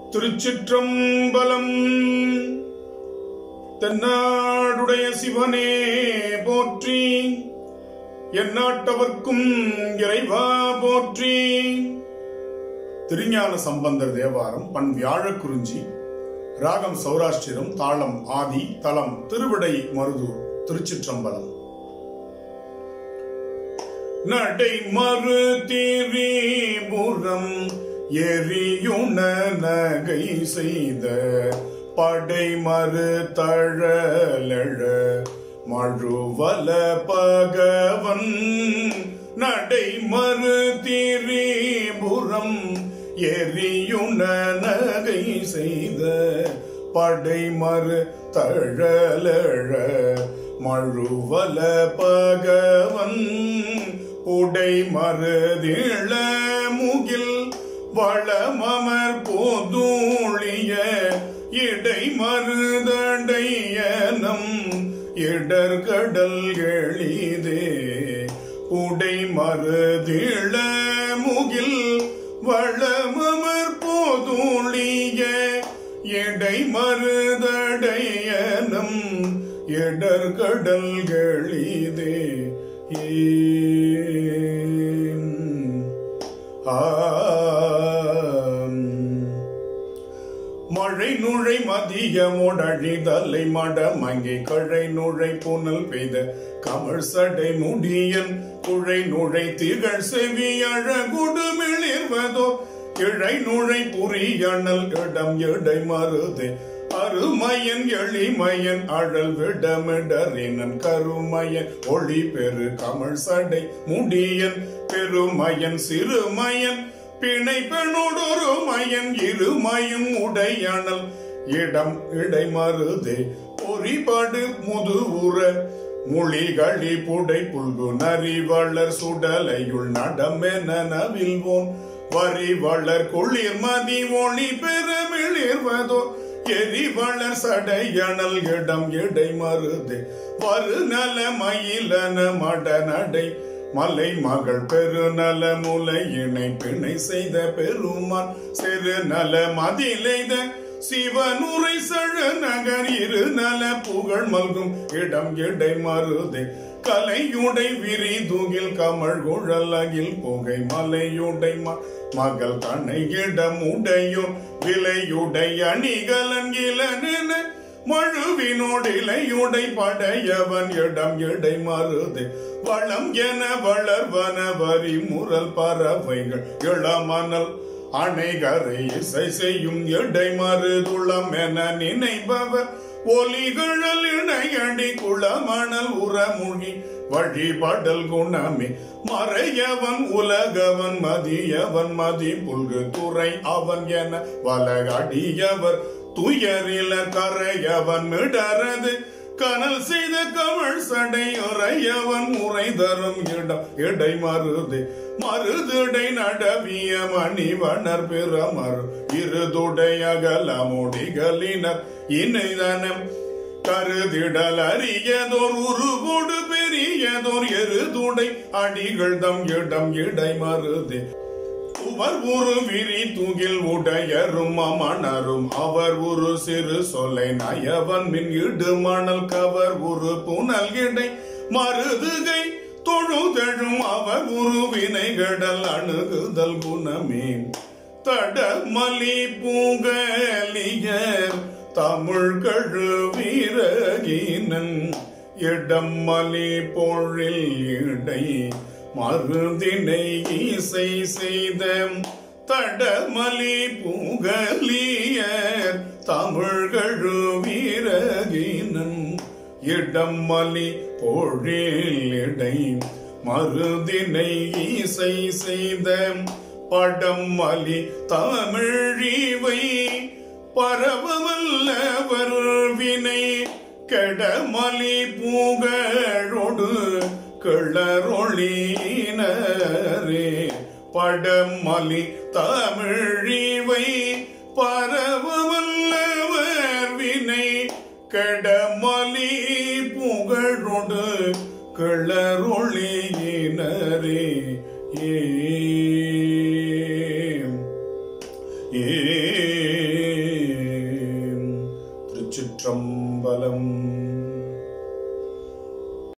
திருச்சிற்றம்பலம் தென்னாடுடைய சிவனே போற்றி எந்நாட்டவர்க்கும் இறைவா போற்றி திருஞான சம்பந்தர் தேவாரம் பண் வியாழக்குறிஞ்சி ராகம் சௌராஷ்டிரம் தாளம் ஆதி தலம் திருவிடை மருதூர் திருச்சிற்றம்பலம் நடை மறு திரிபுரம் எரியுண நகை செய்த படை மறு தழலழ மழுவல பகவன் நடை மறு திரிபுரம் எரியுண நகை செய்த படை மறு தழலழ மழுவல பகவன் உடை மருதிள முகில் வளமமர் போதூழிய இடை மருதடையனம் இடர்கடல் எளிதே உடை மருதிள முகில் வளமமர் போதூழிய இடை மருதடையனம் இடர்கடல் எளிதே மழை நுழை மதியமோடழிதலை மடமங்கை கழை நுழை புனல் பெய்த கமழ் சடை முடியன் குழை நுழை திகழ் செவி அழகுடு மிளிர்வதோ இழை நுழை புரியணல் இடம் இடை மருதே அருமயன் எளிமயன் அழல் விடமிடறினன் கருமயன் ஒளி பெரு கமழ் சடை முடியன் பெருமயன் சிறுமயன் பிணை பெண்ணோடொரு மயன் இருமயும் உடையணல் இடம் இடை மருதே பொறிபாடு முதுவுற மொழிகளி புடை புல்கு நரி வளர் சுடலையுள் நடமென நவில்வோன் வரி வளர் குளிர் மதி ஒளி பெருமிளிர்வதோ எரி வளர் சடையணல் இடம் இடை மருதே வரு நல மயிலன மட நடை மலை மகள் பெருநல முலை இணை பிணை செய்த பெருமான் சிறு நல மதிலைத சிவனுரை சழ நகர் இரு நல புகழ் மல்கும் இடம் இடை மருதே கலையுடை விரி தூகில் கமழ் குழல் அகில் புகை மலையுடை மகள் தன்னை இடம் உடையும் விலையுடை அணிகலன் இளனென மழுவினோடிலையுடை படையவன் இடம் இடை மருதே வளம் என வளர்வன வரி முரல் பறவைகள் இளமணல் அணைகரை இசை செய்யும் இடை மருதுளம் என நினைப்பவர் ஒலிகழல் இணையடி குளமணல் உரமுழி வழிபடல் குணமே மறையவன் உலகவன் மதியவன் மதி புல்கு துறை அவன் என வலகடியவர் துயரில கரையவன் மிடரது கனல் செய்த கமழ் சடை உரையவன் முறை தரும் இடம் இடை மருது மருதுடை நடவிய மணிவனர் பிறமரு இருதுடை அகலமுடிகளினர் இணைதனம் கருதிடல் அரியதோர் உருகோடு பெரியதோர் எருதுடை அடிகள் தம் இடம் இடை மருது அவர் ஒரு விரி தூகில் உடையரும் அமணரும் அவர் ஒரு சிறு சொல்லை நயவன் மின் இடு மணல் கவர் ஒரு புனல் இடை மருதுகை தொழுதழும் அவர் ஒரு வினைகடல் அணுகுதல் குணமே தடமலி பூங்கலியர் தமிழ் கழுவீரகினன் இடம் மலி பொழில் இடை மருந்தினை இசை செய்த தடமலி புகலியர் தமிழ்கழு வீரகினன் இடம் மலி பொழிலிடை மருதினை இசை செய்த படம் மலி தமிழிவை பரவவல்லவர் வினை கெடமலி புகழொடு கிளரொளினரே படமலி தமிழிவை பரவவல்லவர் வினை கெடமலி புகழொடு கிளரொளியினரே ஏ ஏ திருச்சிற்றம்பலம்